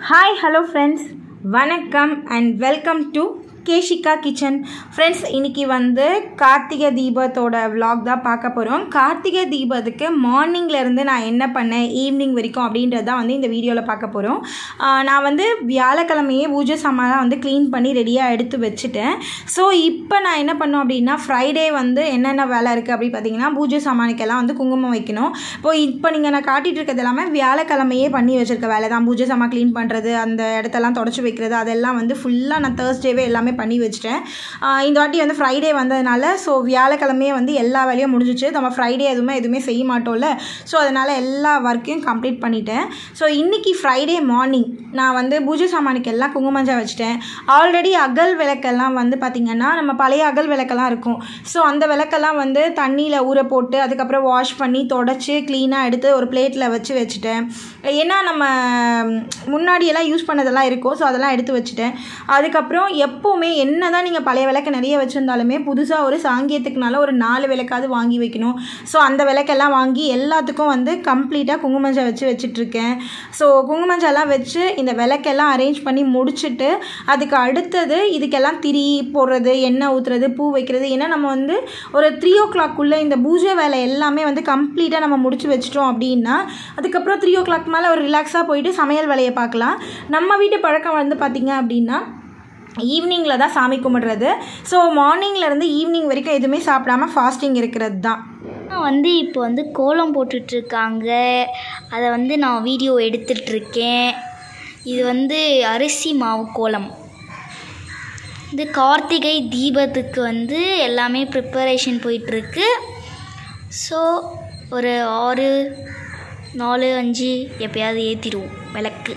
Hi hello friends வணக்கம் and welcome to Keshika kitchen friends இன்னைக்கு வந்து கார்த்திகை தீபத்தோட vlog தான் பார்க்க போகிறோம் கார்த்திகை தீபத்துக்கு மார்னிங்ல இருந்து நான் என்ன பண்ணேன் ஈவினிங் வரைக்கும் அப்படின்றது தான் வந்து இந்த வீடியோவில் பார்க்க போகிறோம் நான் வந்து வியாழக்கிழமையே பூஜை சாமான்லாம் வந்து க்ளீன் பண்ணி ரெடியாக எடுத்து வச்சுட்டேன் ஸோ இப்போ நான் என்ன பண்ணோம் அப்படின்னா ஃப்ரைடே வந்து என்னென்ன வேலை இருக்குது அப்படி பார்த்தீங்கன்னா பூஜை சாமானுக்கெல்லாம் வந்து குங்குமம் வைக்கணும் இப்போ இப்போ நீங்கள் நான் காட்டிகிட்டு இருக்கிறது எல்லாமே வியாழக்கிழமையே பண்ணி வச்சுருக்க வேலை தான் பூஜை சாமான் க்ளீன் பண்ணுறது அந்த இடத்தெல்லாம் தொடச்சி வைக்கிறது அதெல்லாம் வந்து ஃபுல்லாக நான் தேர்ஸ்டேவே எல்லாமே பண்ணி வச்சுட்டேன் ஆஹ் இந்த வாட்டி வந்து ஃப்ரைடே வந்ததுனால ஸோ வியாழக்கிழமையே வந்து எல்லா வேலையும் முடிஞ்சிச்சு நம்ம ஃப்ரைடே எதுவுமே எதுவுமே செய்ய மாட்டோம்ல ஸோ அதனால் எல்லா ஒர்க்கையும் கம்ப்ளீட் பண்ணிட்டேன் ஸோ இன்றைக்கி ஃப்ரைடே மார்னிங் நான் வந்து பூஜை சாமானுக்கு எல்லாம் குங்குமஞ்சா வச்சுட்டேன் ஆல்ரெடி அகல் விளக்கெல்லாம் வந்து பார்த்திங்கன்னா நம்ம பழைய அகல் விளக்கெல்லாம் இருக்கும் ஸோ அந்த விளக்கெல்லாம் வந்து தண்ணியில் ஊற போட்டு அதுக்கப்புறம் வாஷ் பண்ணி தொடச்சி க்ளீனாக எடுத்து ஒரு பிளேட்டில் வச்சு வச்சுட்டேன் ஏன்னா நம்ம முன்னாடி எல்லாம் யூஸ் பண்ணதெல்லாம் இருக்கும் ஸோ அதெல்லாம் எடுத்து வச்சுட்டேன் அதுக்கப்புறம் எப்போவுமே என்ன தான் நீங்கள் பழைய விளக்கு நிறைய வச்சுருந்தாலுமே புதுசாக ஒரு சாங்கியத்துக்குனால ஒரு நாலு விளக்காவது வாங்கி வைக்கணும் ஸோ அந்த விளக்கெல்லாம் வாங்கி எல்லாத்துக்கும் வந்து கம்ப்ளீட்டாக குங்குமஞ்சா வச்சு வச்சிட்ருக்கேன் ஸோ குங்குமஞ்சாலாம் வச்சு இந்த விளக்கெல்லாம் அரேஞ்ச் பண்ணி முடிச்சுட்டு அதுக்கு அடுத்தது இதுக்கெல்லாம் திரி போடுறது எண்ணெய் ஊற்றுறது பூ வைக்கிறது ஏன்னா நம்ம வந்து ஒரு த்ரீ ஓ கிளாக்குள்ளே இந்த பூஜை வேலை எல்லாமே வந்து கம்ப்ளீட்டாக நம்ம முடிச்சு வச்சிட்டோம் அப்படின்னா அதுக்கப்புறம் த்ரீ ஓ கிளாக் மேலே ஒரு ரிலாக்ஸாக போயிட்டு சமையல் வேலையை பார்க்கலாம் நம்ம வீட்டு பழக்கம் வந்து பார்த்திங்க அப்படின்னா ஈவினிங்கில் தான் சாமி கும்பிடுறது ஸோ மார்னிங்லேருந்து ஈவினிங் வரைக்கும் எதுவுமே சாப்பிடாம ஃபாஸ்டிங் இருக்கிறது தான் நான் வந்து இப்போ வந்து கோலம் போட்டுட்ருக்காங்க அதை வந்து நான் வீடியோ எடுத்துட்ருக்கேன் இது வந்து அரிசி மாவு கோலம் இது கார்த்திகை தீபத்துக்கு வந்து எல்லாமே ப்ரிப்பரேஷன் போயிட்டுருக்கு ஸோ ஒரு ஆறு நாலு அஞ்சு எப்பயாவது ஏற்றிடுவோம் விளக்கு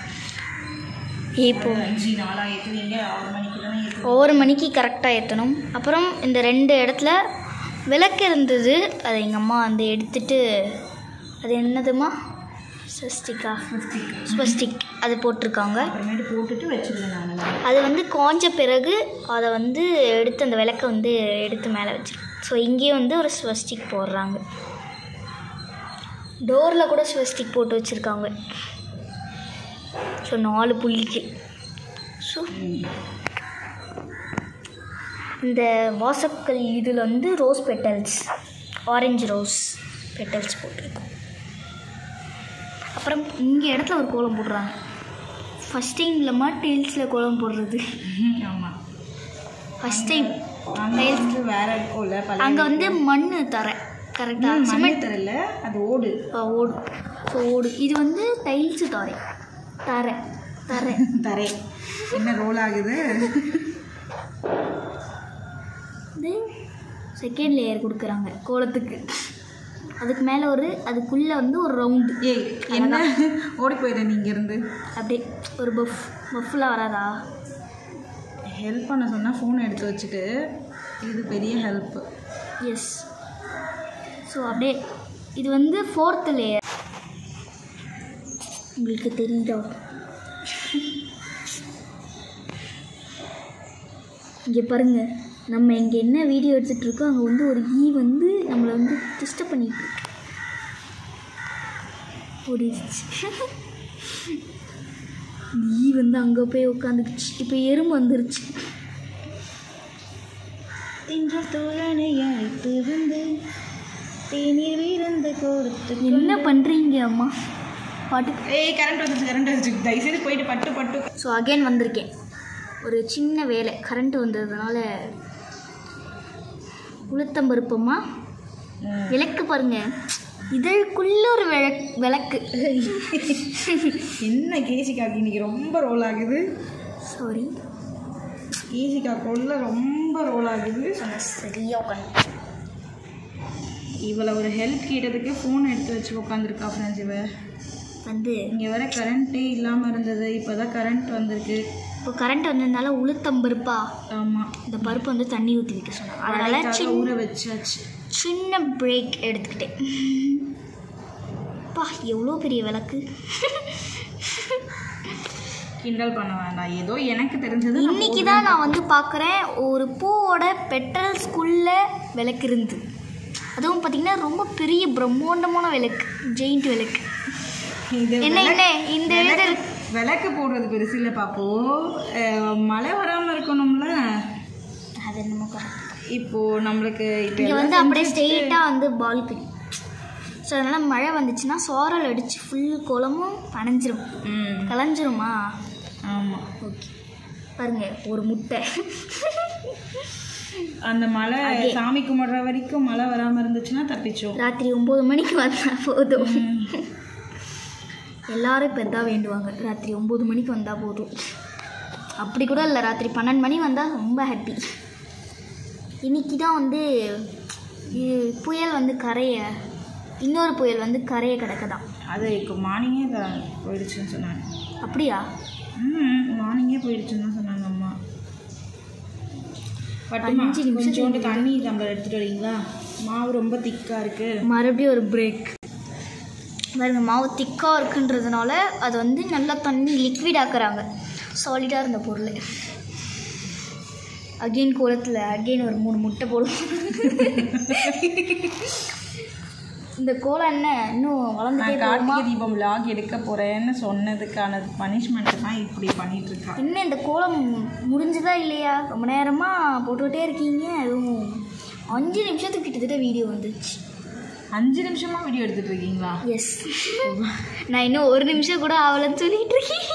இப்போ அஞ்சு நாளாக ஏற்றுவீங்க ஆறு மணிக்கு தானே ஒவ்வொரு மணிக்கு கரெக்டாக ஏற்றணும் அப்புறம் இந்த ரெண்டு இடத்துல விளக்கு இருந்தது அதை எங்கள் அம்மா வந்து எடுத்துட்டு அது என்னதுமா ஸ்வஸ்டிக்கா ஸ்வஸ்டிக் அது போட்டிருக்காங்க அப்புறமேட்டு போட்டுட்டு வச்சுருவேன் நான் அது வந்து காஞ்ச பிறகு அதை வந்து எடுத்து அந்த விளக்கை வந்து எடுத்து மேலே வச்சிருக்கேன் ஸோ இங்கேயும் வந்து ஒரு ஸ்வஸ்டிக் போடுறாங்க டோரில் கூட ஸ்வஸ்டிக் போட்டு வச்சுருக்காங்க ஸோ நாலு புள்ளிக்கு ஸோ இந்த வாசக்கல் இதில் வந்து rose petals orange rose petals போட்டிருக்கோம் அப்புறம் இங்கே இடத்துல ஒரு கோலம் போடுறாங்க ஃபஸ்ட் டைம் இல்லாமல் டெய்ல்ஸில் கோலம் போடுறது ஆமாம் ஃபஸ்ட் டைம் அங்கே வந்து வேற இருக்கும்ல பழைய அங்கே வந்து மண் தர கரெக்டாக மண்ணு சிமெண்ட் தெரியல அது ஓடு ஓடு ஸோ ஓடு இது வந்து டைல்ஸு தர தர தர தரே என்ன ரோல் ஆகுது இது செகண்ட் லேயர் கொடுக்குறாங்க கோலத்துக்கு அதுக்கு மேலே ஒரு அதுக்குள்ளே வந்து ஒரு ரவுண்டு ஏய் என்ன ஓடி போயிடு நீங்க இருந்து அப்படியே ஒரு பஃப் பஃப்லாம் வராதா ஹெல்ப் பண்ண சொன்னால் ஃபோன் எடுத்து வச்சுட்டு இது பெரிய ஹெல்ப் எஸ் ஸோ அப்படியே இது வந்து ஃபோர்த்து லேயர் உங்களுக்கு தெரியுதா இங்கே பாருங்க நம்ம இங்கே என்ன வீடியோ எடுத்துகிட்டு இருக்கோம் அங்கே வந்து ஒரு ஈ வந்து நம்மளை வந்து டிஸ்டர்ப் பண்ணிட்டு இருக்கு ஓடிடுச்சு இந்த ஈ வந்து அங்கே போய் உட்காந்துக்குச்சு இப்போ எறும்பு வந்துருச்சு தின்ற தோழனை அழைத்து வந்து தேநீர் விருந்து கொடுத்து என்ன பண்ணுறீங்க அம்மா பாட்டுக்கு ஏய் கரண்ட் வந்துச்சு கரண்ட் வந்துச்சு தயவுசெய்து போயிட்டு பட்டு பட்டு ஸோ அகைன் வந்திருக்கேன் ஒரு சின்ன வேலை கரண்ட் வந்ததுனால உளுத்தம்பருப்பமா விளக்கு பாருங்க இதழுக்குள்ள ஒரு விளக் விளக்கு என்ன கேசிக்காக்கு இன்னைக்கு ரொம்ப ரோல் ஆகுது சாரி கேசிக்காக்குள்ள ரொம்ப ரோல் ஆகுது சரியா உட்காந்து இவளை ஒரு ஹெல்ப் கேட்டதுக்கு ஃபோன் எடுத்து வச்சு உட்காந்துருக்கா ஃப்ரெண்ட்ஸ் இவ வந்து இங்கே வேற கரண்ட்டே இல்லாமல் இருந்தது இப்போ தான் கரண்ட் வந்திருக்கு இப்போ கரண்ட் வந்ததுனால உளுத்தம்பருப்பா ஆமாம் இந்த பருப்பு வந்து தண்ணி ஊற்றி வைக்க சொன்னாங்க அதனால அதனால் சின்ன ஊற வச்சாச்சு சின்ன பிரேக் எடுத்துக்கிட்டேன் பா எவ்வளோ பெரிய விளக்கு கிண்டல் பண்ண வேண்டாம் ஏதோ எனக்கு தெரிஞ்சது நான் இன்னைக்கு தான் நான் வந்து பார்க்குறேன் ஒரு பூவோட பெட்டல்ஸ்குள்ள விளக்கு இருந்து அதுவும் பார்த்தீங்கன்னா ரொம்ப பெரிய பிரம்மாண்டமான விளக்கு ஜெயிண்ட் விளக்கு இது என்ன என்ன இந்த இது விளக்கு போடுறது பெருசு இல்லை பாப்போ அஹ், மழை வராமல் இருக்கணும்ல அது என்னமோ correct. இப்போ நம்மளுக்கு இப்போ இங்கே வந்து அப்படியே ஸ்ட்ரெயிட்டாக வந்து பால்கனி ஸோ அதனால் மழை வந்துச்சுன்னா சாரல் அடித்து ஃபுல் குளமும் பனைஞ்சிரும் ம் கலைஞ்சிருமா ஆமாம் ஓகே பாருங்க ஒரு முட்டை அந்த மழை சாமி கும்பிட்ற வரைக்கும் மழை வராமல் இருந்துச்சுன்னா தப்பிச்சோம் ராத்திரி ஒம்பது மணிக்கு வந்தால் போதும் எல்லாரும் இப்போ இதான் வேண்டுவாங்க ராத்திரி ஒம்பது மணிக்கு வந்தால் போதும் அப்படி கூட இல்லை ராத்திரி பன்னெண்டு மணி வந்தால் ரொம்ப ஹாப்பி இன்னைக்கு தான் வந்து இது புயல் வந்து கரைய இன்னொரு புயல் வந்து கரையை கிடக்குதான் அது இப்போ மார்னிங்கே போயிடுச்சுன்னு சொன்னாங்க அப்படியா ம் மார்னிங்கே போயிடுச்சுன்னு தான் சொன்னாங்க அம்மா பட்டுமா அஞ்சு நிமிஷத்துக்கு கொஞ்சோண்டு தண்ணி டம்ளர் எடுத்துகிட்டு வரீங்களா மாவு ரொம்ப திக்காக இருக்குது மறுபடியும் ஒரு பிரேக் பாருங்க மாவு திக்காக இருக்குன்றதுனால அது வந்து நல்லா தண்ணி லிக்விட் ஆக்குறாங்க சாலிடாக இருந்த பொருள் அகெயின் கோலத்தில் அகெயின் ஒரு மூணு முட்டை போடும் இந்த கோலம் என்ன இன்னும் வளர்ந்துட்டே நான் போகுமா கார்த்திகை தீபம் விலாக் எடுக்க போகிறேன்னு சொன்னதுக்கான பனிஷ்மெண்ட்டு தான் இப்படி பண்ணிட்டு இருக்கா இன்னும் இந்த கோலம் முடிஞ்சதா இல்லையா ரொம்ப நேரமாக போட்டுக்கிட்டே இருக்கீங்க அதுவும் அஞ்சு நிமிஷத்துக்கு கிட்டத்தட்ட வீடியோ வந்துச்சு அஞ்சு நிமிஷமா வீடியோ எடுத்துட்டு இருக்கீங்களா எஸ் நான் இன்னும் ஒரு நிமிஷம் கூட ஆகலன்னு சொல்லிட்டு இருக்கேன்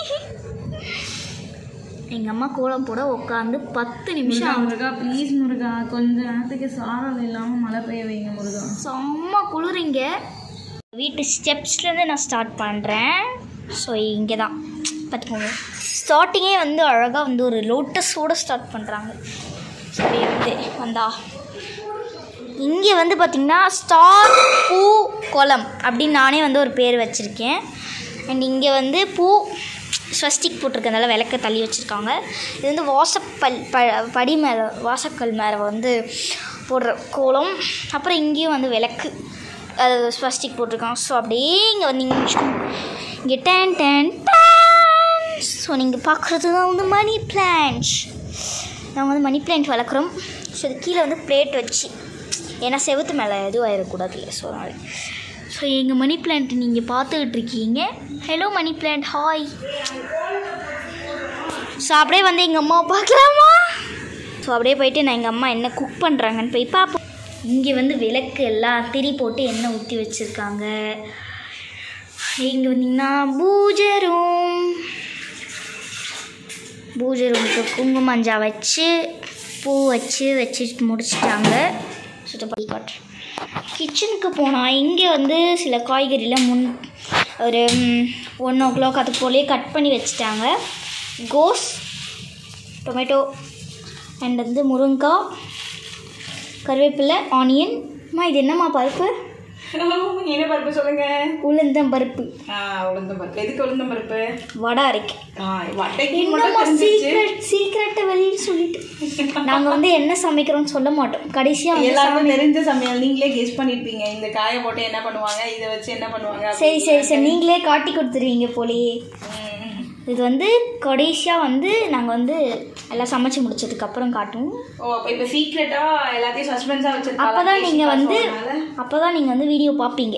எங்கள் அம்மா கோலம் போட உட்காந்து பத்து நிமிஷம் முருகா ஆகும் முருகா ப்ளீஸ் முருகா கொஞ்ச நேரத்துக்கு சாரல் இல்லாமல் மழை பெய்ய வைங்க முருகா செம்ம குளிருங்க வீட்டு ஸ்டெப்ஸ்லேருந்து நான் ஸ்டார்ட் பண்ணுறேன் ஸோ இங்கே தான் பார்த்துக்கோங்க ஸ்டார்டிங்கே வந்து அழகாக வந்து ஒரு லோட்டஸோடு ஸ்டார்ட் பண்ணுறாங்க சரி வந்து வந்தா இங்கே வந்து பார்த்திங்கன்னா ஸ்டார் பூ குளம் அப்படின்னு நானே வந்து ஒரு பேர் வச்சுருக்கேன் அண்ட் இங்கே வந்து பூ ஸ்வஸ்டிக் போட்டிருக்கனால விளக்க தள்ளி வச்சுருக்காங்க இது வந்து வாசப்பல் ப படி மேலே வாசக்கல் மேலே வந்து போடுற கோலம் அப்புறம் இங்கேயும் வந்து விளக்கு அது ஸ்வஸ்டிக் போட்டிருக்காங்க ஸோ அப்படியே இங்கே வந்தீங்க இங்கே டேன் டேன் ஸோ நீங்கள் பார்க்குறது தான் வந்து மணி பிளான்ட் நாங்கள் வந்து மணி பிளான்ட் வளர்க்குறோம் ஸோ இது கீழே வந்து பிளேட் வச்சு ஏன்னா செவுத்து மேலே எதுவும் ஆயிடக்கூடாது இல்லை ஸோ அதனால் ஸோ எங்கள் மணி பிளான்ட் நீங்கள் பார்த்துக்கிட்டு இருக்கீங்க hello money plant hi so அப்படியே வந்து எங்கள் அம்மாவை பார்க்கலாமா ஸோ அப்படியே போயிட்டு நான் எங்கள் அம்மா என்ன குக் பண்ணுறாங்கன்னு போய் பார்ப்போம் இங்கே வந்து விளக்கு எல்லாம் திரி போட்டு எண்ணெய் ஊற்றி வச்சுருக்காங்க இங்கே வந்தீங்கன்னா பூஜை ரூம் பூஜை ரூமுக்கு குங்குமஞ்சா வச்சு பூ வச்சு வச்சு முடிச்சிட்டாங்க சுத்தப்படி காட்டுறேன் கிச்சனுக்கு போனால் இங்கே வந்து சில காய்கறிலாம் முன் ஒரு ஒன் ஓ கிளாக் அது போலே கட் பண்ணி வச்சுட்டாங்க கோஸ் டொமேட்டோ அண்ட் வந்து முருங்காய் கருவேப்பிலை ஆனியன் அம்மா இது என்னம்மா பருப்பு என்ன பருப்பு சொல்லுங்க உளுந்தம் பருப்பு ஆ உளுந்தம் பருப்பு எதுக்கு உளுந்தம் பருப்பு வடை அரைக்க ஆ வட்டைக்கு என்னம்மா மட்டும் தெரிஞ்சிச்சு சீக்ரெட் சீக்ரெட்டை வெளியில் சொல்லிட்டு நாங்கள் வந்து என்ன சமைக்கிறோம்னு சொல்ல மாட்டோம் கடைசியாக வந்து எல்லாருக்கும் தெரிஞ்ச சமையல் நீங்களே கெஸ் பண்ணிருப்பீங்க இந்த காயை போட்டு என்ன பண்ணுவாங்க இதை வச்சு என்ன பண்ணுவாங்க சரி சரி சரி நீங்களே காட்டி கொடுத்துருவீங்க போலயே ம். இது வந்து கடைசியாக வந்து நாங்கள் வந்து எல்லாம் சமைச்சு முடிச்சதுக்கப்புறம் காட்டுவோம் ஓ அப்ப இப்ப சீக்ரெட்டா எல்லாத்தையும் சஸ்பென்ஸா வச்சிருக்காங்க அப்போ தான் நீங்கள் வந்து அப்போ தான் நீங்கள் வந்து வீடியோ பார்ப்பீங்க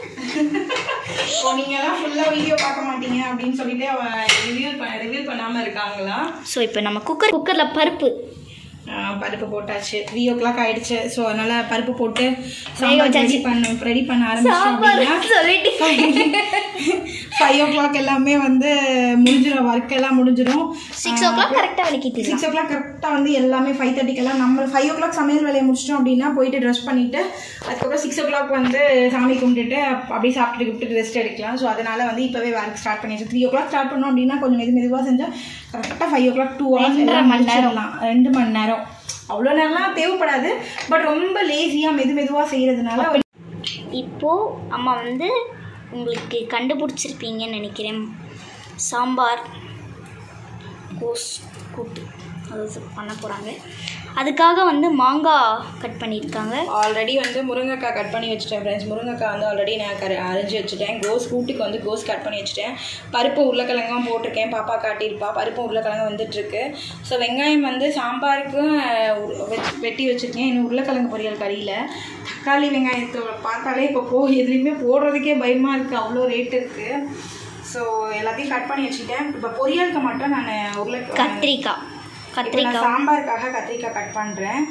ஓ நீங்க எல்லாம் ஃபுல்லா வீடியோ பார்க்க மாட்டீங்க அப்படின்னு சொல்லிட்டு அவ ரிவ்யூ ரிவ்யூ பண்ணாம இருக்காங்களா ஸோ இப்போ நம்ம குக்கர் குக்கரில் பருப்பு ஆ, பருப்பு போட்டாச்சு த்ரீ ஓ கிளாக் ஆயிடுச்சு ஸோ அதனால பருப்பு போட்டு சாம்பார் ரெடி பண்ண ரெடி பண்ண ஆரம்பிச்சோம் அப்படின்னா சொல்லிட்டு ஃபைவ் ஓ கிளாக் எல்லாமே வந்து முடிஞ்சிடும் ஒர்க் எல்லாம் முடிஞ்சிடும் சிக்ஸ் ஓ கிளாக் கரெக்டாக விளக்கிட்டு சிக்ஸ் ஓ கிளாக் கரெக்டாக வந்து எல்லாமே ஃபைவ் தேர்ட்டிக்கெல்லாம் நம்ம ஃபைவ் ஓ கிளாக் சமையல் வேலையை முடிச்சிட்டோம் அப்படின்னா போயிட்டு ட்ரெஸ் பண்ணிட்டு அதுக்கப்புறம் சிக்ஸ் ஓ கிளாக் வந்து சாமி கும்பிட்டுட்டு அப்~ அப்படியே சாப்பிட்டு கிப்ட்டு ரெஸ்ட் எடுக்கலாம் ஸோ அதனால வந்து இப்போவே ஒர்க் ஸ்டார்ட் பண்ணிடுச்சு த்ரீ ஓ கிளாக் ஸ்டார்ட் பண்ணோம் அப்படின்னா கொஞ்சம் மெது மெதுவாக செஞ்சால் கரெக்டாக five o'clock two hours எல்லாம் முடிச்சிடலாம் ரெண்டு மணி நேரம் அவ்வளோ நேரம்லாம் தேவைப்படாது பட் ரொம்ப லேசியாக மெது மெதுவாக செய்கிறதுனால இப்போது அம்மா வந்து உங்களுக்கு கண்டுபிடிச்சிருப்பீங்கன்னு நினைக்கிறேன் சாம்பார் கோஸ் கூட்டு அது பண்ண போகிறாங்க அதுக்காக வந்து மாங்காய் கட் பண்ணியிருக்காங்க ஆல்ரெடி வந்து முருங்கைக்காய் கட் பண்ணி வச்சுட்டேன் ஃப்ரெண்ட்ஸ் முருங்கைக்காய் வந்து ஆல்ரெடி நான் கர அரைஞ்சி வச்சுட்டேன் கோஸ் கூட்டுக்கு வந்து கோஸ் கட் பண்ணி வச்சுட்டேன் பருப்பு உருளைக்கிழங்கும் போட்டிருக்கேன் பாப்பா காட்டியிருப்பா பருப்பு உருளைக்கிழங்கு வந்துட்டுருக்கு ஸோ வெங்காயம் வந்து சாம்பாருக்கும் அஹ், உரு- வெச்- வெட்டி வச்சுருக்கேன் இன்னும் உருளைக்கிழங்கு பொரியல் கறியில் தக்காளி வெங்காயத்தை பார்த்தாலே இப்போ போ எதுலேயுமே போடுறதுக்கே பயமாக இருக்குது அவ்வளோ ரேட் இருக்குது ஸோ எல்லாத்தையும் கட் பண்ணி வச்சுக்கிட்டேன் இப்போ பொரியலுக்கு மட்டும் நான் உருளை கத்திரிக்காய் இப்போ நான் கத்திரிக்காய் சாம்பாருக்காக கத்திரிக்காய் கட் பண்ணுறேன்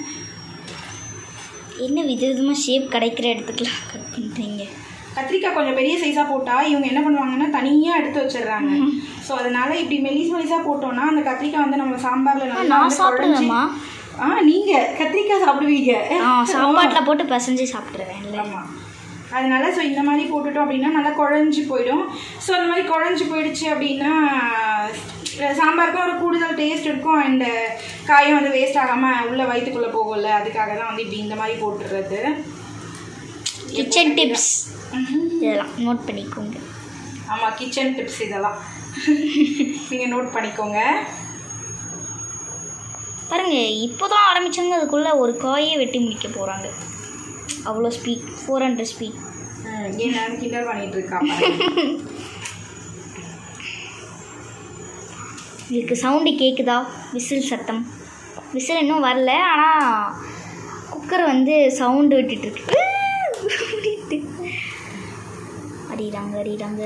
என்ன விதவிதமாக ஷேப் கிடைக்கிற இடத்துக்குலாம் கட் பண்ணுறீங்க கத்திரிக்காய் கொஞ்சம் பெரிய சைஸாக போட்டால் இவங்க என்ன பண்ணுவாங்கன்னா தனியாக எடுத்து வச்சிடுறாங்க ஸோ அதனால இப்படி மெலிஸ் மெலிஸாக போட்டோம்னா அந்த கத்திரிக்காய் வந்து நம்ம சாம்பாரில் நல்லா நான் வந்து குழஞ்சி- சாப்பிடுவேம்மா ஆ நீங்கள் கத்திரிக்காய் சாப்பிடுவீங்க ஆ சாப்பாட்டில் போட்டு பிசைஞ்சு சாப்பிட்ருவேன் இல்லை ஆமாம் அதனால ஸோ இந்த மாதிரி போட்டுட்டோம் அப்படின்னா நல்லா குழஞ்சி போயிடும் ஸோ அந்த மாதிரி குழஞ்சி போயிடுச்சு அப்படின்னா அஹ், சாம்பாருக்கும் ஒரு கூடுதல் டேஸ்ட் இருக்கும் அண்ட் காயும் வந்து வேஸ்ட் ஆகாமல் உள்ள வயிற்றுக்குள்ளே போகும்ல அதுக்காக தான் வந்து இப்படி இந்த மாதிரி போட்டுடுறது கிச்சன் டிப்ஸ் இதெல்லாம் நோட் பண்ணிக்கோங்க ஆமாம் கிச்சன் டிப்ஸ் இதெல்லாம் நீங்கள் நோட் பண்ணிக்கோங்க பாருங்க இப்போ தான் ஆரம்பிச்சாங்க அதுக்குள்ளே ஒரு காயே வெட்டி முடிக்க போகிறாங்க அவ்வளோ ஸ்பீட் ஃபோர் ஹண்ட்ரட் ஸ்பீட் ம், என்ன கிண்டல் பண்ணிட்டு இருக்கா பாருங்க. உங்களுக்கு சவுண்டு கேட்குதா விசில் சத்தம் விசில் இன்னும் வரல ஆனால் குக்கர் வந்து சவுண்டு விட்டுட்டுருக்கு அடிறாங்க அடிறாங்க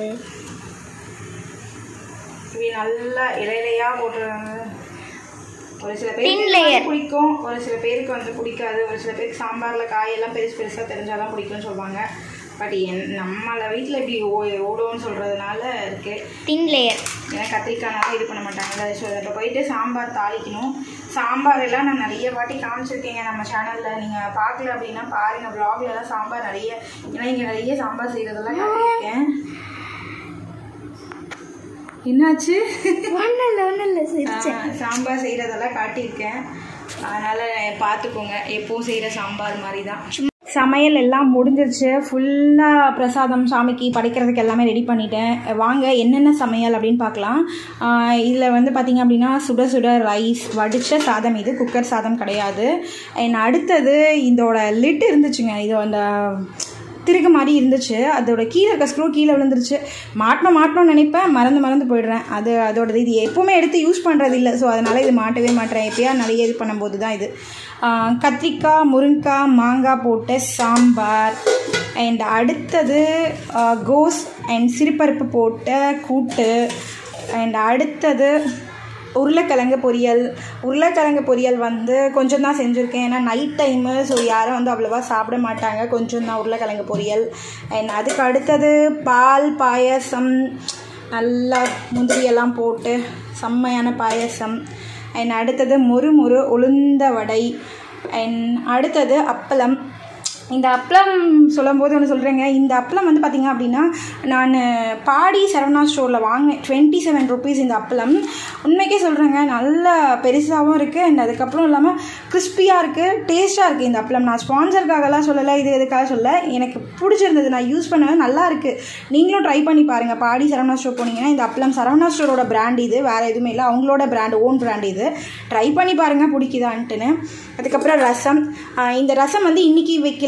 இப்படி நல்லா இலையிலையா போட்டுருவாங்க ஒரு சில Thin பேருக்கு layer. வந்து பிடிக்கும் ஒரு சில பேருக்கு வந்து பிடிக்காது ஒரு சில பேருக்கு சாம்பாரில் காயெல்லாம் பெருசு பெருசாக தெரிஞ்சாதான் பிடிக்கும்னு சொல்லுவாங்க பட் என் நம்மள வீட்டில் இப்படி ஓ ஓடும்னு சொல்கிறதுனால இருக்கு தின் லேயர் ஏன்னா கத்திரிக்காய்னால இது பண்ண மாட்டாங்கல்ல ஸோ இப்போ போயிட்டு சாம்பார் தாளிக்கணும் சாம்பார் எல்லாம் நான் நிறைய வாட்டி காமிச்சிருக்கேங்க நம்ம சேனலில் நீங்கள் பார்க்கல அப்படின்னா பாருங்கள் வ்ளாக்லலாம் சாம்பார் நிறைய ஏன்னா இங்கே நிறைய சாம்பார் செய்கிறதெல்லாம் காட்டியிருக்கேன் என்னாச்சு ஒன்றும் இல்லை ஒன்றும் இல்லை சரி ஆ, சாம்பார் செய்கிறதெல்லாம் காட்டியிருக்கேன் அதனால் பார்த்துக்கோங்க எப்பவும் செய்கிற சாம்பார் மாதிரி தான் சமையல் எல்லாம் முடிஞ்சிருச்சு ஃபுல்லாக பிரசாதம் சாமிக்கு படைக்கிறதுக்கு எல்லாமே ரெடி பண்ணிட்டேன் வாங்க என்னென்ன சமையல் அப்படின்னு பார்க்கலாம் இதில் வந்து பார்த்திங்க அப்படின்னா சுட சுட ரைஸ் வடித்த சாதம் இது குக்கர் சாதம் கிடையாது அண்ட் அடுத்தது இதோட லிட் இருந்துச்சுங்க இது அந்த திருகு மாதிரி இருந்துச்சு அதோட கீழே இருக்க ஸ்க்ரூ கீழே விழுந்துருச்சு மாட்டணும் மாட்டணும்னு நினைப்பேன் மறந்து மறந்து போயிடுறேன் அது அதோடது இது எப்போவுமே எடுத்து யூஸ் பண்ணுறது இல்லை ஸோ அதனால் இது மாட்டவே மாட்டேன் எப்பயா நிறைய இது பண்ணும்போது தான் இது ஆஹ் கத்திரிக்காய் முருங்கைக்காய் மாங்காய் போட்ட சாம்பார் அண்ட் அடுத்தது ஆஹ் கோஸ் அண்ட் சிறுபருப்பு போட்ட கூட்டு அண்ட் அடுத்தது உருளைக்கிழங்கு பொரியல் உருளைக்கிழங்கு பொரியல் வந்து கொஞ்சம் தான் செஞ்சுருக்கேன் ஏன்னா நைட் டைமு ஸோ யாரும் வந்து அவ்வளோவா சாப்பிட மாட்டாங்க கொஞ்சம் தான் உருளைக்கிழங்கு பொரியல் அண்ட் அதுக்கு அடுத்தது பால் பாயசம் நல்லா முந்திரியெல்லாம் போட்டு செம்மையான பாயசம் அண்ட் அடுத்தது மொறு மொறு உளுந்த வடை அண்ட் அடுத்தது அப்பளம் இந்த அப்பளம் சொல்லும்போது ஒன்று சொல்கிறேங்க இந்த அப்பளம் வந்து பார்த்திங்க அப்படின்னா நான் பாடி சரவணா ஸ்டோரில் வாங்கினேன் டுவெண்ட்டி செவன் ருபீஸ் இந்த அப்பளம் உண்மைக்கே சொல்கிறேங்க நல்ல பெருசாகவும் இருக்குது அண்ட் அதுக்கப்புறம் இல்லாமல் கிறிஸ்பியாக இருக்குது டேஸ்ட்டாக இருக்குது இந்த அப்பளம் நான் ஸ்பான்சருக்காகலாம் சொல்லலை இது எதுக்காக சொல்ல எனக்கு பிடிச்சிருந்தது நான் யூஸ் பண்ணவே நல்லா இருக்குது நீங்களும் ட்ரை பண்ணி பாருங்கள் பாடி சரவணா ஸ்டோர் போனீங்கன்னா இந்த அப்பளம் சரவணா ஸ்டோரோட பிராண்ட் இது வேறு எதுவுமே இல்லை அவங்களோட பிராண்ட் ஓன் பிராண்ட் இது ட்ரை பண்ணி பாருங்கள் பிடிக்குதான்ட்டுன்னு அதுக்கப்புறம் ரசம் ஆஹ் இந்த ரசம் வந்து இன்றைக்கி வைக்கல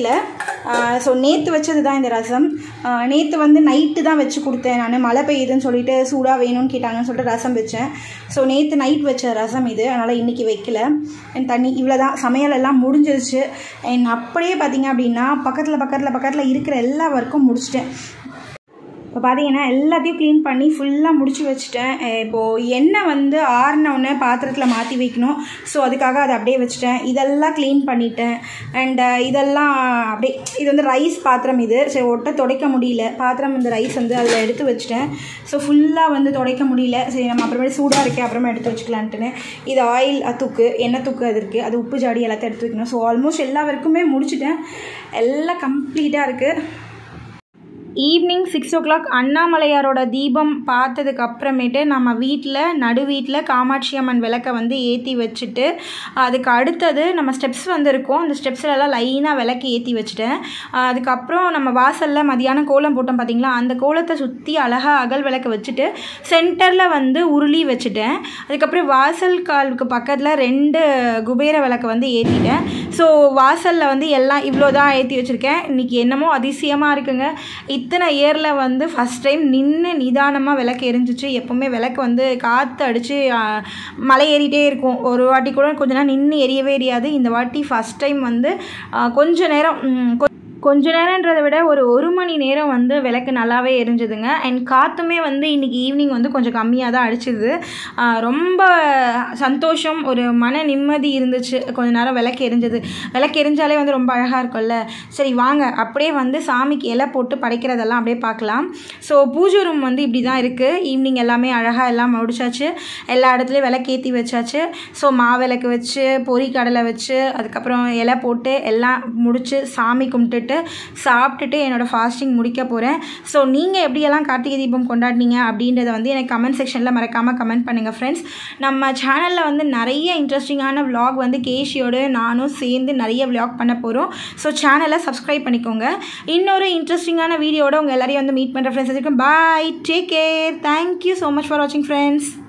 ஸோ நேற்று வச்சது தான் இந்த ரசம் நேற்று வந்து நைட்டு தான் வச்சு கொடுத்தேன் நான் மழை பெய்யுதுன்னு சொல்லிட்டு சூடாக வேணும்னு கேட்டாங்கன்னு சொல்லிட்டு ரசம் வச்சேன் ஸோ நேற்று நைட் வச்ச ரசம் இது அதனால் இன்றைக்கி வைக்கல என் தண்ணி இவ்வளோ தான் சமையல் எல்லாம் முடிஞ்சிருச்சு என் அப்படியே பார்த்தீங்க அப்படின்னா பக்கத்தில் பக்கத்தில் பக்கத்தில் இருக்கிற எல்லா ஒர்க்கும் முடிச்சிட்டேன் இப்போ பார்த்தீங்கன்னா எல்லாத்தையும் க்ளீன் பண்ணி ஃபுல்லாக முடிச்சு வச்சுட்டேன் அஹ் இப்போது எண்ணெய் வந்து ஆறின உடனே பாத்திரத்தில் மாற்றி வைக்கணும் ஸோ அதுக்காக அதை அப்படியே வச்சுட்டேன் இதெல்லாம் க்ளீன் பண்ணிட்டேன் அண்ட் இதெல்லாம் அப்படியே இது வந்து ரைஸ் பாத்திரம் இது சரி ஒட்ட துடைக்க முடியல பாத்திரம் இந்த ரைஸ் வந்து அதில் எடுத்து வச்சுட்டேன் ஸோ ஃபுல்லாக வந்து துடைக்க முடியல சரி நம்ம அப்புறமேட்டு சூடாக இருக்கே அப்புறமா எடுத்து வச்சுக்கலான்ட்டுன்னு இது ஆயில் தூக்கு எண்ணெய் தூக்கு அது இருக்குது அது உப்பு ஜாடி எல்லாத்தையும் எடுத்து வைக்கணும் ஸோ ஆல்மோஸ்ட் எல்லா வரைக்குமே முடிச்சிட்டேன் எல்லாம் கம்ப்ளீட்டாக இருக்குது ஈவினிங் சிக்ஸ் ஓ கிளாக் அண்ணாமலையாரோட தீபம் பார்த்ததுக்கு அப்புறமேட்டு நம்ம வீட்டில் நடு வீட்டில் காமாட்சி அம்மன் விளக்கை வந்து ஏற்றி வச்சுட்டு அதுக்கு அடுத்தது நம்ம ஸ்டெப்ஸ் வந்து இருக்கும் அந்த ஸ்டெப்ஸ்லலாம் லைனாக விளக்கு ஏற்றி வச்சுட்டேன் அதுக்கப்புறம் நம்ம வாசலில் மதியானம் கோலம் போட்டோம் பார்த்தீங்களா அந்த கோலத்தை சுற்றி அழகாக அகல் விளக்கு வச்சுட்டு சென்டரில் வந்து உருளி வச்சுட்டேன் அதுக்கப்புறம் வாசல் காலுக்கு பக்கத்தில் ரெண்டு குபேர விளக்கு வந்து ஏற்றிட்டேன் ஸோ வாசலில் வந்து எல்லாம் இவ்வளோ தான் ஏற்றி வச்சுருக்கேன் இன்றைக்கி என்னமோ அதிசயமாக இருக்குங்க இத்தனை இயரில் வந்து ஃபஸ்ட் டைம் நின்று நிதானமாக விளக்கு எரிஞ்சிச்சு எப்போவுமே விளக்கு வந்து காற்று அடித்து மலை ஏறிட்டே இருக்கும் ஒரு வாட்டி கூட கொஞ்ச நேரம் நின்று எரியவே எரியாது இந்த வாட்டி ஃபஸ்ட் டைம் வந்து ஆ, கொஞ்ச நேரம் ம், கொ- கொஞ்ச நேரன்றதை விட ஒரு ஒரு மணி நேரம் வந்து விளக்கு நல்லாவே எரிஞ்சுதுங்க அண்ட் காற்றுமே வந்து இன்றைக்கி ஈவினிங் வந்து கொஞ்சம் கம்மியாக தான் அடிச்சுது ஆஹ் ரொம்ப சந்தோஷம் ஒரு மன நிம்மதி இருந்துச்சு கொஞ்ச நேரம் விளக்கு எரிஞ்சது விளக்கு எரிஞ்சாலே வந்து ரொம்ப அழகாக இருக்கும்ல சரி வாங்க அப்படியே வந்து சாமிக்கு இலை போட்டு படைக்கிறதெல்லாம் அப்படியே பார்க்கலாம் ஸோ பூஜை ரூம் வந்து இப்படி தான் இருக்குது ஈவினிங் எல்லாமே அழகாக எல்லாம் முடிச்சாச்சு எல்லா இடத்துலையும் விளக்கேற்றி வச்சாச்சு ஸோ மாவிளக்கு வச்சு பொறி கடலை வச்சு அதுக்கப்புறம் இலை போட்டு எல்லாம் முடிச்சு சாமி கும்பிட்டுட்டு சாப்பிட்டுட்டு என்னோடய ஃபாஸ்டிங் முடிக்க போகிறேன் ஸோ நீங்கள் எப்படியெல்லாம் கார்த்திகை தீபம் கொண்டாடினீங்க அப்படின்றத வந்து எனக்கு கமெண்ட் செக்ஷனில் மறக்காமல் கமெண்ட் பண்ணுங்கள் ஃப்ரெண்ட்ஸ் நம்ம சேனலில் வந்து நிறைய இன்ட்ரெஸ்டிங்கான vlog வந்து கேஷியோடு நானும் சேர்ந்து நிறைய vlog பண்ண போகிறோம் ஸோ சேனலை சப்ஸ்கிரைப் பண்ணிக்கோங்க இன்னொரு இன்ட்ரெஸ்டிங்கான வீடியோட உங்கள் எல்லாரையும் வந்து மீட் பண்ணுற ஃப்ரெண்ட்ஸ் வரைக்கும் bye take care thank you so much for வாட்சிங் ஃப்ரெண்ட்ஸ்